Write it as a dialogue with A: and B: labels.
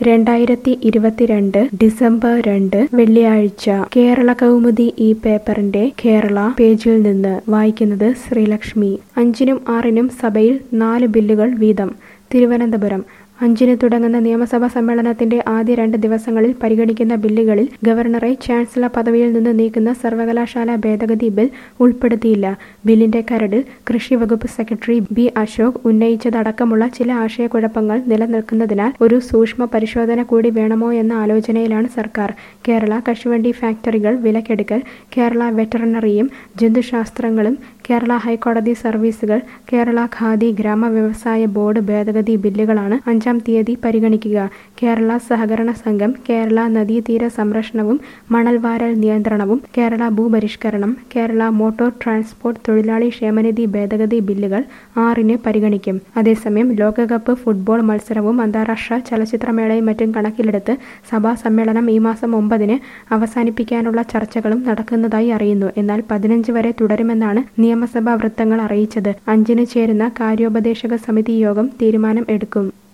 A: രണ്ടായിരത്തി ഇരുപത്തിരണ്ട് ഡിസംബർ രണ്ട് വെള്ളിയാഴ്ച കേരള കൗമുദി ഈ പേപ്പറിന്റെ കേരള പേജിൽ നിന്ന് വായിക്കുന്നത് ശ്രീലക്ഷ്മി അഞ്ചിനും ആറിനും സഭയിൽ നാല് ബില്ലുകൾ വീതം തിരുവനന്തപുരം അഞ്ചിന് തുടങ്ങുന്ന നിയമസഭാ സമ്മേളനത്തിന്റെ ആദ്യ രണ്ട് ദിവസങ്ങളിൽ പരിഗണിക്കുന്ന ബില്ലുകളിൽ ഗവർണറെ ചാൻസലർ പദവിയിൽ നിന്ന് നീക്കുന്ന സർവകലാശാല ഭേദഗതി ബിൽ ഉൾപ്പെടുത്തിയില്ല ബില്ലിന്റെ കരടിൽ കൃഷി വകുപ്പ് സെക്രട്ടറി ബി അശോക് ഉന്നയിച്ചതടക്കമുള്ള ചില ആശയക്കുഴപ്പങ്ങൾ നിലനിൽക്കുന്നതിനാൽ ഒരു സൂക്ഷ്മ പരിശോധന കൂടി വേണമോ എന്ന ആലോചനയിലാണ് സർക്കാർ കേരള കശുവണ്ടി ഫാക്ടറികൾ വിലക്കെടുക്കൽ കേരള വെറ്ററിനറിയും ജന്തുശാസ്ത്രങ്ങളും കേരള ഹൈക്കോടതി സർവീസുകൾ കേരള ഖാദി ഗ്രാമ വ്യവസായ ബോർഡ് ഭേദഗതി ബില്ലുകളാണ് അഞ്ചാം തീയതി പരിഗണിക്കുക കേരള സഹകരണ സംഘം കേരള നദീതീര സംരക്ഷണവും മണൽവാരൽ നിയന്ത്രണവും കേരള ഭൂപരിഷ്കരണം കേരള മോട്ടോർ ട്രാൻസ്പോർട്ട് തൊഴിലാളി ക്ഷേമനിധി ഭേദഗതി ബില്ലുകൾ ആറിന് പരിഗണിക്കും അതേസമയം ലോകകപ്പ് ഫുട്ബോൾ മത്സരവും അന്താരാഷ്ട്ര ചലച്ചിത്രമേളയും മറ്റും കണക്കിലെടുത്ത് സഭാ സമ്മേളനം ഈ മാസം ഒമ്പതിന് അവസാനിപ്പിക്കാനുള്ള ചർച്ചകളും നടക്കുന്നതായി അറിയുന്നു എന്നാൽ പതിനഞ്ച് വരെ തുടരുമെന്നാണ് നിയമസഭാ വൃത്തങ്ങൾ അറിയിച്ചത് അഞ്ചിന് ചേരുന്ന കാര്യോപദേശക സമിതി യോഗം തീരുമാനം എടുക്കും